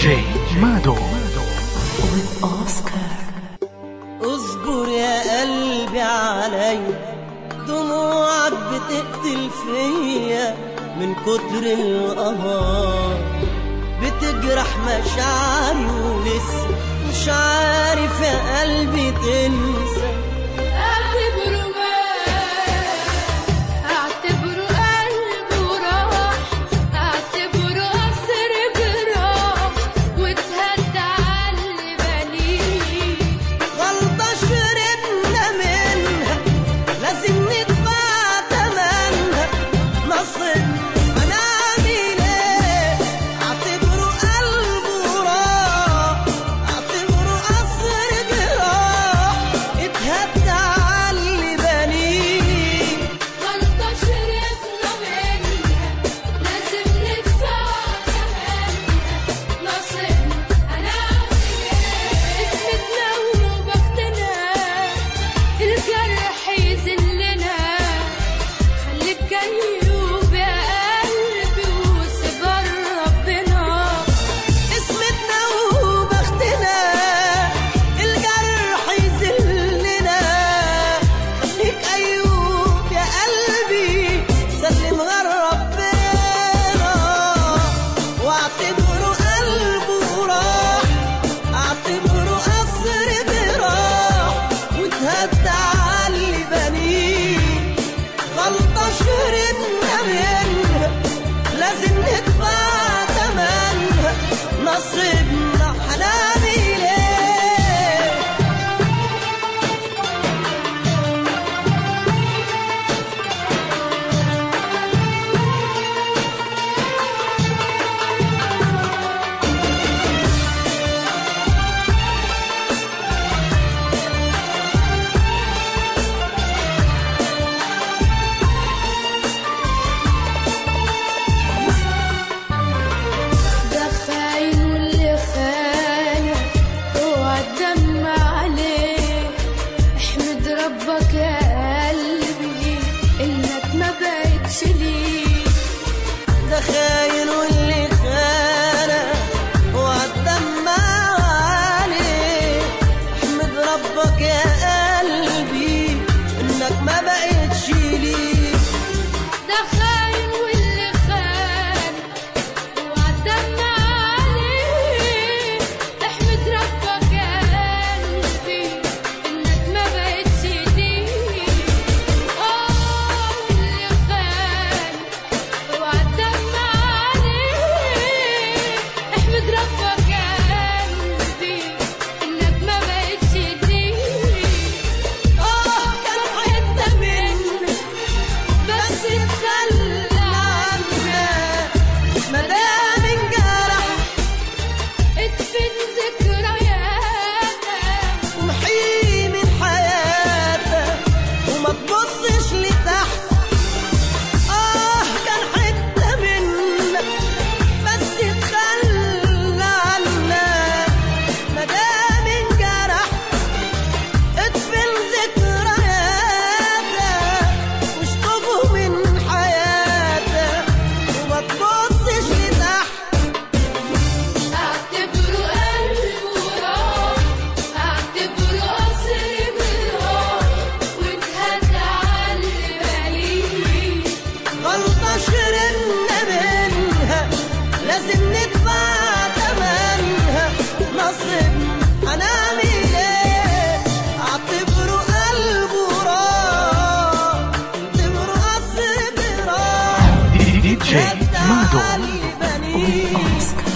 جي مادو with Oscar. اصبر يا قلبي علي دموعك بتقتل فيا من كتر القهار بتجرح مشاعري ولسه مش عارف يا قلبي تنسى اعتبره مات اعتبره قلبه راح اعتبره قصر جراح واتهدى على اللي بنيه غلطة شربنا منها لازم ندفع تمنها نصر هنعمل ايه اعتبره قلبه راح اعتبره قصر جراح اتهدى على اللي بنيه غلطة شربنا منها لازم ندفع ثمنها نصيبنا هنعمل ايه اسمتنا وبختنا الجرح يذلنا خليك كيوب يا قلبي وسيب ربنا اسمتنا وبختنا الجرح يذلنا خليك ايوب يا قلبي سلم غير ربنا واعتبره قلبه راح اعتبره قصر براح واتهدى على اللي بنيه غلطة شربنا منها لازم ندفع تمنها نصيبنا هنعمل ايه ده خاين واللي خانك اوعى تدمع عليه احمد ربك يا قلبي انك ما بقتش ليه ده خاين واللي خانك وعالدمع عليه احمد ربك يا قلبي انك ما بقتش ليه ده خاين واللي خان اوعى تدمع عليه احمد ربك يا قلبي انك ما بقتش ليه اه واللي خان اوعى تدمع عليه احمد ربك يا قلبي انك ما بقتش ليه اه كان حته منك بس اتخلى عنها مدام انجرح ادفن ذكرياتك ومحي من حياتك وما تبصش لتحت اه كان حته منك بس اتخلى عنها مدام انجرح ادفن ذكرياتك واشطبه من حياتك وما تبصش لتحت اعتبره قلبه راح اعتبره قصر جراح واتهدى على اللي بنيه غلطة شربنا منها لازم ندفع تمنها نصيبنا هنعمل ايه اعتبره قلبه راح اعتبره قصر براح دي جي مادو على اللي بنيه Oscar.